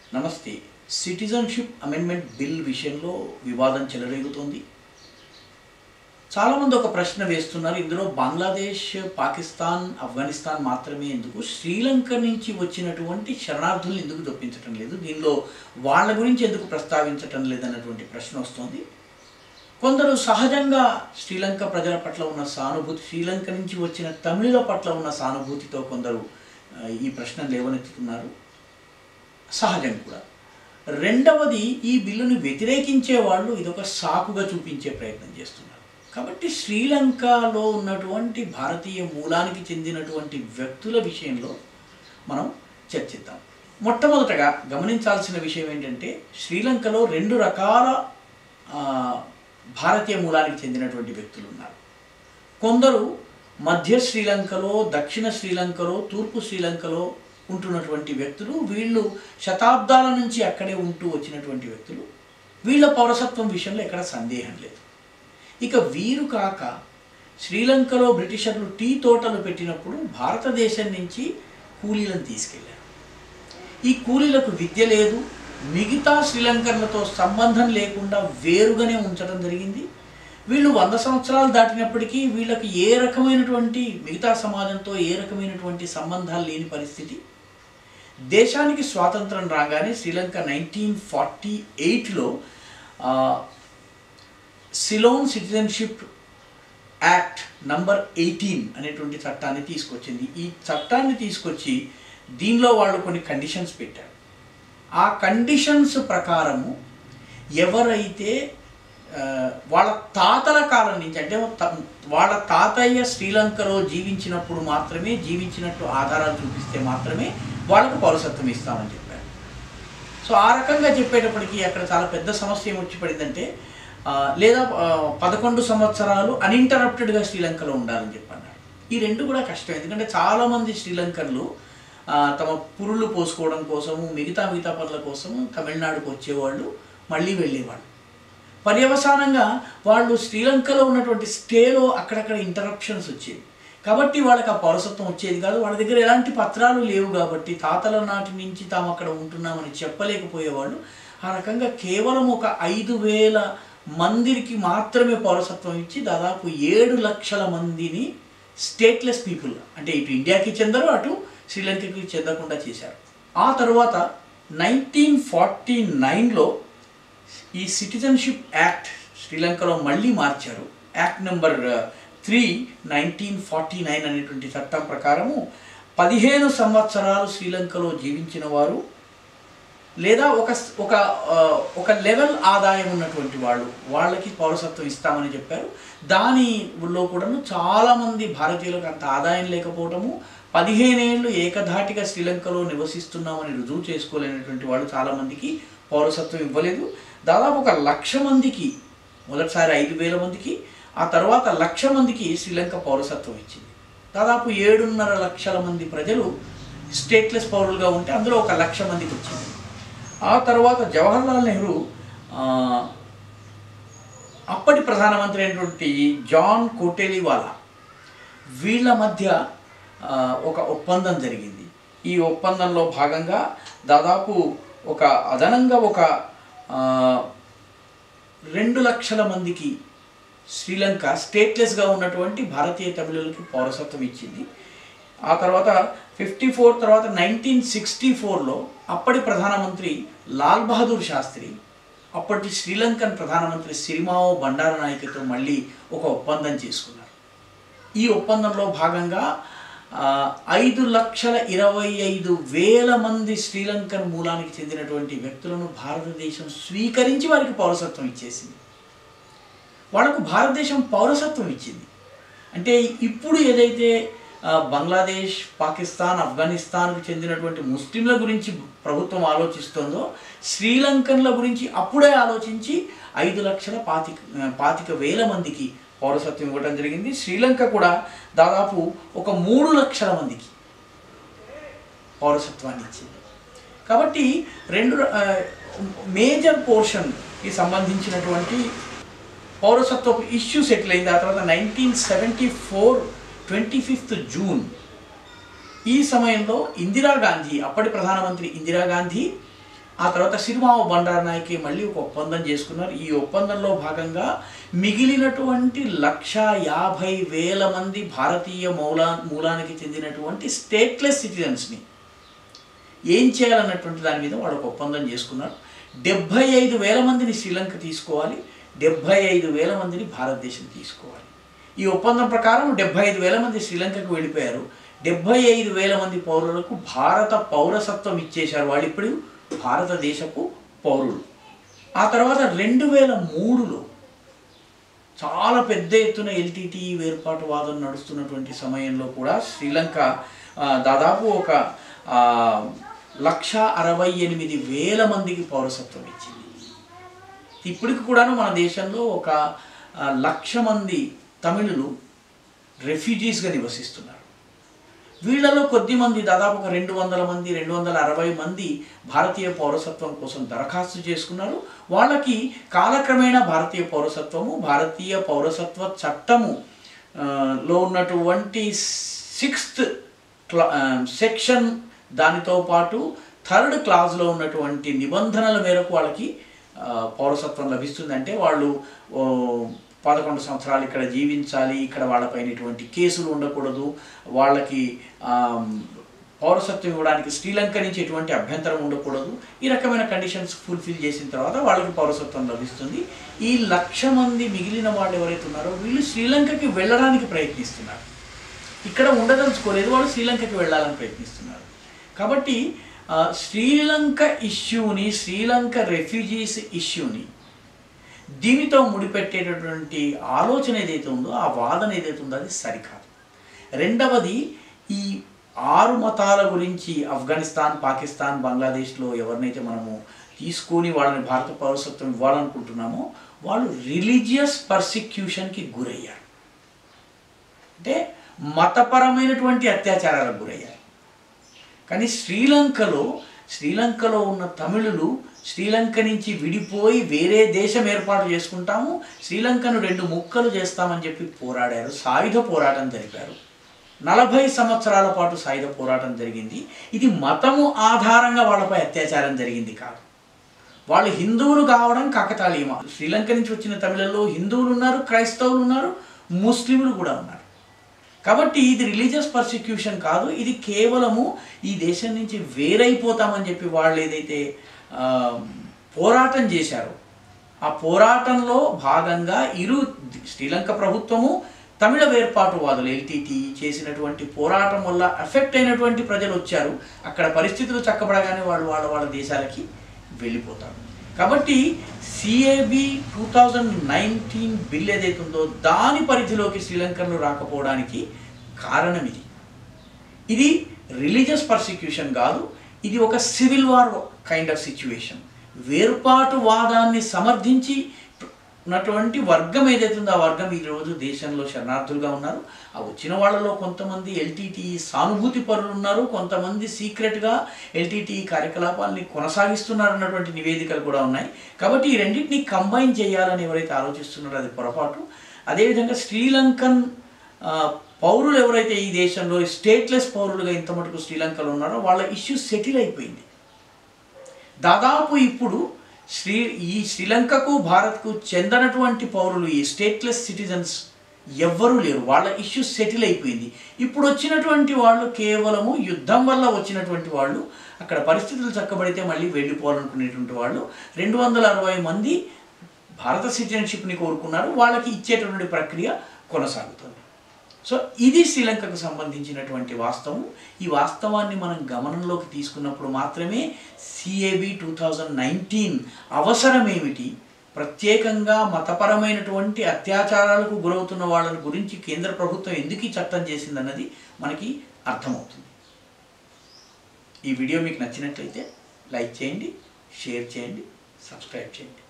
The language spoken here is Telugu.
నమస్తే సిటిజన్షిప్ అమెండ్మెంట్ బిల్ విషయంలో వివాదం చెలరేగుతోంది చాలామంది ఒక ప్రశ్న వేస్తున్నారు ఇందులో బంగ్లాదేశ్ పాకిస్తాన్ ఆఫ్ఘనిస్తాన్ మాత్రమే ఎందుకు శ్రీలంక నుంచి వచ్చినటువంటి శరణార్థులను ఎందుకు తప్పించటం లేదు దీనిలో వాళ్ళ గురించి ఎందుకు ప్రస్తావించటం లేదన్నటువంటి ప్రశ్న వస్తుంది కొందరు సహజంగా శ్రీలంక ప్రజల పట్ల ఉన్న సానుభూతి శ్రీలంక నుంచి వచ్చిన తమిళుల పట్ల ఉన్న సానుభూతితో కొందరు ఆ, ఈ ప్రశ్న లేవనెత్తుతున్నారు సహజం కూడా రెండవది ఈ బిల్లును వ్యతిరేకించే వాళ్ళు ఇదొక సాకుగా చూపించే ప్రయత్నం చేస్తున్నారు కాబట్టి శ్రీలంకలో ఉన్నటువంటి భారతీయ మూలానికి చెందినటువంటి వ్యక్తుల విషయంలో మనం చర్చిద్దాం మొట్టమొదటగా గమనించాల్సిన విషయం ఏంటంటే శ్రీలంకలో రెండు రకాల ఆ, భారతీయ మూలానికి చెందినటువంటి వ్యక్తులు ఉన్నారు కొందరు మధ్య శ్రీలంకలో దక్షిణ శ్రీలంకలో తూర్పు శ్రీలంకలో ఉంటున్నటువంటి వ్యక్తులు వీళ్ళు శతాబ్దాల నుంచి అక్కడే ఉంటూ వచ్చినటువంటి వ్యక్తులు వీళ్ళ పౌరసత్వం విషయంలో ఎక్కడ సందేహం లేదు ఇక వీరు కాక శ్రీలంకలో బ్రిటిషర్లు టీ తోటలు పెట్టినప్పుడు భారతదేశం నుంచి కూలీలను తీసుకెళ్లారు ఈ కూలీలకు విద్య లేదు మిగతా శ్రీలంకన్లతో సంబంధం లేకుండా వేరుగానే ఉంచడం జరిగింది వీళ్ళు వంద సంవత్సరాలు దాటినప్పటికీ వీళ్ళకి ఏ రకమైనటువంటి మిగతా సమాజంతో ఏ రకమైనటువంటి సంబంధాలు లేని పరిస్థితి దేశానికి స్వాతంత్రం రాగానే శ్రీలంక నైన్టీన్ ఫార్టీ ఎయిట్లో Ceylon citizenship act number eighteen అనేటువంటి చట్టాన్ని తీసుకొచ్చింది ఈ చట్టాన్ని తీసుకొచ్చి దీనిలో వాళ్ళు కొన్ని కండిషన్స్ పెట్టారు ఆ కండిషన్స్ ప్రకారము ఎవరైతే ఆ, వాళ్ళ తాతల కాలం నుంచి అంటే త- వాళ్ళ తాతయ్య శ్రీలంకలో జీవించినప్పుడు మాత్రమే జీవించినట్టు ఆధారాలు చూపిస్తే మాత్రమే వాళ్ళకు పౌరసత్వం ఇస్తామని చెప్పారు సో ఆ రకంగా చెప్పేటప్పటికి అక్కడ చాలా పెద్ద సమస్య ఏం వచ్చి పడిందంటే ఆ, లేదా ఆ, పదకొండు సంవత్సరాలు అన్ఇంటరప్టెడ్గా శ్రీలంకలో ఉండాలని చెప్పన్నారు ఈ రెండు కూడా కష్టం ఎందుకంటే చాలామంది శ్రీలంకన్లు ఆ, తమ పురుళ్ళు పోసుకోవడం కోసము మిగతా మిగతా పనుల కోసము తమిళనాడుకు వచ్చేవాళ్ళు మళ్ళీ వెళ్ళేవాళ్ళు పర్యవసానంగా వాళ్ళు శ్రీలంకలో ఉన్నటువంటి స్టేలో అక్కడక్కడ ఇంటరప్షన్స్ వచ్చేవి కాబట్టి వాళ్ళకి ఆ పౌరసత్వం వచ్చేది కాదు వాళ్ళ దగ్గర ఎలాంటి పత్రాలు లేవు కాబట్టి తాతల నాటి నుంచి తాము అక్కడ ఉంటున్నామని చెప్పలేకపోయేవాళ్ళు ఆ రకంగా కేవలం ఒక ఐదు వేల మందికి మాత్రమే పౌరసత్వం ఇచ్చి దాదాపు ఏడు లక్షల మందిని స్టేట్లెస్ పీపుల్ అంటే ఇటు ఇండియాకి చెందరు అటు శ్రీలంకకి చెందకుండా చేశారు ఆ తర్వాత నైన్టీన్ ఫార్టీ నైన్లో ఈ సిటిజన్షిప్ యాక్ట్ శ్రీలంకలో మళ్ళీ మార్చారు act number three nineteen forty nine అనేటువంటి చట్టం ప్రకారము పదిహేను సంవత్సరాలు శ్రీలంకలో జీవించిన వారు లేదా ఒక ఒక ఆ, ఒక లెవెల్ ఆదాయం ఉన్నటువంటి వాళ్ళు వాళ్ళకి పౌరసత్వం ఇస్తామని చెప్పారు దానిలో కూడాను చాలామంది భారతీయులకు అంత ఆదాయం లేకపోవటము పదిహేనేళ్ళు ఏకధాటిగా శ్రీలంకలో నివసిస్తున్నామని రుజువు చేసుకోలేనటువంటి వాళ్ళు చాలామందికి పౌరసత్వం ఇవ్వలేదు దాదాపు ఒక లక్ష మందికి మొదటిసారి ఐదు వేల మందికి ఆ తర్వాత లక్ష మందికి శ్రీలంక పౌరసత్వం ఇచ్చింది దాదాపు ఏడున్నర లక్షల మంది ప్రజలు స్టేట్లెస్ పౌరులుగా ఉంటే అందులో ఒక లక్ష మందికి వచ్చింది ఆ తర్వాత జవహర్లాల్ నెహ్రూ ఆ, అప్పటి ప్రధానమంత్రి అయినటువంటి జాన్ కోటేలివాలా వీళ్ళ మధ్య ఆ, ఒక ఒప్పందం జరిగింది ఈ ఒప్పందంలో భాగంగా దాదాపు ఒక అదనంగా ఒక ఆ, రెండు లక్షల మందికి శ్రీలంక స్టేట్లెస్గా ఉన్నటువంటి భారతీయ తమిళులకి పౌరసత్వం ఇచ్చింది ఆ తర్వాత ఫిఫ్టీ ఫోర్ తర్వాత నైన్టీన్ సిక్స్టీ ఫోర్లో అప్పటి ప్రధానమంత్రి లాల్ బహదూర్ శాస్త్రి అప్పటి శ్రీలంకన్ ప్రధానమంత్రి సిరిమావో బండారనాయకతో మళ్ళీ ఒక ఒప్పందం చేసుకున్నారు ఈ ఒప్పందంలో భాగంగా ఆ, ఐదు లక్షల ఇరవై ఐదు వేల మంది శ్రీలంకన్ మూలానికి చెందినటువంటి వ్యక్తులను భారతదేశం స్వీకరించి వారికి పౌరసత్వం ఇచ్చేసింది వాళ్ళకు భారతదేశం పౌరసత్వం ఇచ్చింది అంటే ఇప్పుడు ఏదైతే ఆ, బంగ్లాదేశ్ పాకిస్తాన్ ఆఫ్ఘనిస్తాన్కు చెందినటువంటి ముస్లింల గురించి ప్రభుత్వం ఆలోచిస్తుందో శ్రీలంకన్ల గురించి అప్పుడే ఆలోచించి ఐదు లక్షల పాతిక ఆ, పాతిక వేల మందికి పౌరసత్వం ఇవ్వడం జరిగింది శ్రీలంక కూడా దాదాపు ఒక మూడు లక్షల మందికి పౌరసత్వాన్ని ఇచ్చింది కాబట్టి రెండు ఆ, మేజర్ పోర్షన్కి సంబంధించినటువంటి పౌరసత్వపు ఇష్యూ సెటిల్ అయింది ఆ తర్వాత nineteen seventy four twenty fifth June ఈ సమయంలో ఇందిరాగాంధీ అప్పటి ప్రధానమంత్రి ఇందిరాగాంధీ ఆ తర్వాత సిరిమావ బండారనాయకి మళ్ళీ ఒక ఒప్పందం చేసుకున్నారు ఈ ఒప్పందంలో భాగంగా మిగిలినటువంటి లక్ష యాభై వేల మంది భారతీయ మౌలా మూలానికి చెందినటువంటి స్టేట్లెస్ సిటిజన్స్ని ఏం చేయాలన్నటువంటి దాని మీద వాళ్ళు ఒక ఒప్పందం చేసుకున్నారు డెబ్భై ఐదు వేల మందిని శ్రీలంక తీసుకోవాలి డెబ్భై ఐదు వేల మందిని భారతదేశం తీసుకోవాలి ఈ ఒప్పందం ప్రకారం డెబ్భై ఐదు వేల మంది శ్రీలంకకు వెళ్ళిపోయారు డెబ్భై ఐదు వేల మంది పౌరులకు భారత పౌరసత్వం ఇచ్చేశారు వాళ్ళు ఇప్పుడు భారతదేశపు పౌరులు ఆ తర్వాత రెండు వేల మూడులో చాలా పెద్ద ఎత్తున ఎల్టీటీ వేర్పాటు వాదం నడుస్తున్నటువంటి సమయంలో కూడా శ్రీలంక ఆ, దాదాపు ఒక ఆ, లక్ష అరవై ఎనిమిది వేల మందికి పౌరసత్వం ఇచ్చింది ఇప్పటికి కూడాను మన దేశంలో ఒక ఆ, లక్ష మంది తమిళులు రెఫ్యూజీస్గా నివసిస్తున్నారు వీళ్ళలో కొద్ది మంది దాదాపు ఒక రెండు వందల మంది రెండు వందల అరవై మంది భారతీయ పౌరసత్వం కోసం దరఖాస్తు చేసుకున్నారు వాళ్ళకి కాలక్రమేణా భారతీయ పౌరసత్వము భారతీయ పౌరసత్వ చట్టము ఆ, లో ఉన్నటువంటి సిక్స్త్ క్లా సెక్షన్ దానితో పాటు థర్డ్ క్లాజ్లో ఉన్నటువంటి నిబంధనల మేరకు వాళ్ళకి ఆ, పౌరసత్వం లభిస్తుంది అంటే వాళ్ళు ఓ, పదకొండు సంవత్సరాలు ఇక్కడ జీవించాలి ఇక్కడ వాళ్ళపైన ఎటువంటి కేసులు ఉండకూడదు వాళ్ళకి ఆమ్, పౌరసత్వం ఇవ్వడానికి శ్రీలంక నుంచి ఎటువంటి అభ్యంతరం ఉండకూడదు ఈ రకమైన కండిషన్స్ ఫుల్ఫిల్ చేసిన తర్వాత వాళ్ళకి పౌరసత్వం లభిస్తుంది ఈ లక్ష మంది మిగిలిన వాళ్ళు ఎవరైతే ఉన్నారో వీళ్ళు శ్రీలంకకి వెళ్ళడానికి ప్రయత్నిస్తున్నారు ఇక్కడ ఉండదలుచుకోలేదు వాళ్ళు శ్రీలంకకి వెళ్ళాలని ప్రయత్నిస్తున్నారు కాబట్టి ఆ, శ్రీలంక ఇష్యూని శ్రీలంక రెఫ్యూజీస్ ఇష్యూని దీనితో ముడిపెట్టేటటువంటి ఆలోచన ఏదైతే ఉందో ఆ వాదన ఏదైతే ఉందో అది సరికాదు రెండవది ఈ ఆరు మతాల గురించి ఆఫ్ఘనిస్తాన్ పాకిస్తాన్ బంగ్లాదేశ్లో ఎవరినైతే మనము తీసుకొని వాళ్ళని భారత పౌరసత్వం ఇవ్వాలనుకుంటున్నామో వాళ్ళు రిలీజియస్ పర్సిక్యూషన్కి గురయ్యారు అంటే మతపరమైనటువంటి అత్యాచారాలకు గురయ్యారు కానీ శ్రీలంకలో శ్రీలంకలో ఉన్న తమిళులు శ్రీలంక నుంచి విడిపోయి వేరే దేశం ఏర్పాటు చేసుకుంటాము శ్రీలంకను రెండు ముక్కలు చేస్తామని చెప్పి పోరాడారు సాయుధ పోరాటం జరిపారు నలభై సంవత్సరాల పాటు సాయుధ పోరాటం జరిగింది ఇది మతము ఆధారంగా వాళ్ళపై అత్యాచారం జరిగింది కాదు వాళ్ళు హిందువులు కావడం కాకతాళీయమా శ్రీలంక నుంచి వచ్చిన తమిళల్లో హిందువులు ఉన్నారు క్రైస్తవులు ఉన్నారు ముస్లింలు కూడా ఉన్నారు కాబట్టి ఇది రిలీజియస్ పర్సిక్యూషన్ కాదు ఇది కేవలము ఈ దేశం నుంచి వేరైపోతామని చెప్పి వాళ్ళు ఏదైతే ఆ, పోరాటం చేశారో ఆ పోరాటంలో భాగంగా ఇరు శ్రీలంక ప్రభుత్వము తమిళ వేర్పాటువాదులు ఎల్టీటీ చేసినటువంటి పోరాటం వల్ల ఎఫెక్ట్ అయినటువంటి ప్రజలు వచ్చారు అక్కడ పరిస్థితులు చక్కబడగానే వాళ్ళు వాళ్ళ వాళ్ళ దేశాలకి వెళ్ళిపోతారు కాబట్టి CAB two thousand nineteen bill ఏదైతే ఉందో దాని పరిధిలోకి శ్రీలంకన్లు రాకపోవడానికి కారణం ఇది ఇది రిలీజియస్ పర్సిక్యూషన్ కాదు ఇది ఒక civil war kind of situation వేర్పాటు వాదాన్ని సమర్థించి ఉన్నటువంటి వర్గం ఏదైతే ఉందో ఆ వర్గం ఈరోజు దేశంలో శరణార్థులుగా ఉన్నారు ఆ వచ్చిన వాళ్ళలో కొంతమంది ఎల్టీటీ సానుభూతి పరులు ఉన్నారు కొంతమంది సీక్రెట్గా ఎల్టీటీ కార్యకలాపాలని కొనసాగిస్తున్నారు అన్నటువంటి నివేదికలు కూడా ఉన్నాయి కాబట్టి ఈ రెండింటిని కంబైన్ చేయాలని ఎవరైతే ఆలోచిస్తున్నారో అది పొరపాటు అదేవిధంగా శ్రీలంకన్ ఆ, పౌరులు ఎవరైతే ఈ దేశంలో స్టేట్లెస్ పౌరులుగా ఇంత మటుకు శ్రీలంకలో ఉన్నారో వాళ్ళ ఇష్యూ సెటిల్ అయిపోయింది దాదాపు ఇప్పుడు శ్రీ ఈ శ్రీలంకకు భారత్కు చెందనటువంటి పౌరులు ఈ స్టేట్లెస్ సిటిజన్స్ ఎవ్వరూ లేరు వాళ్ళ ఇష్యూ సెటిల్ అయిపోయింది ఇప్పుడు వచ్చినటువంటి వాళ్ళు కేవలము యుద్ధం వల్ల వచ్చినటువంటి వాళ్ళు అక్కడ పరిస్థితులు చక్కబడితే మళ్ళీ వెళ్ళిపోవాలనుకునేటువంటి వాళ్ళు రెండు వందల అరవై మంది భారత సిటిజన్షిప్ని కోరుకున్నారు వాళ్ళకి ఇచ్చేటటువంటి ప్రక్రియ కొనసాగుతుంది సో ఇది శ్రీలంకకు సంబంధించినటువంటి వాస్తవం ఈ వాస్తవాన్ని మనం గమనంలోకి తీసుకున్నప్పుడు మాత్రమే సిఏబి టూ థౌజండ్ నైన్టీన్ అవసరం ఏమిటి ప్రత్యేకంగా మతపరమైనటువంటి అత్యాచారాలకు గురవుతున్న వాళ్ళని గురించి కేంద్ర ప్రభుత్వం ఎందుకు ఈ చట్టం చేసిందన్నది మనకి అర్థమవుతుంది ఈ వీడియో మీకు నచ్చినట్లయితే లైక్ చేయండి షేర్ చేయండి సబ్స్క్రైబ్ చేయండి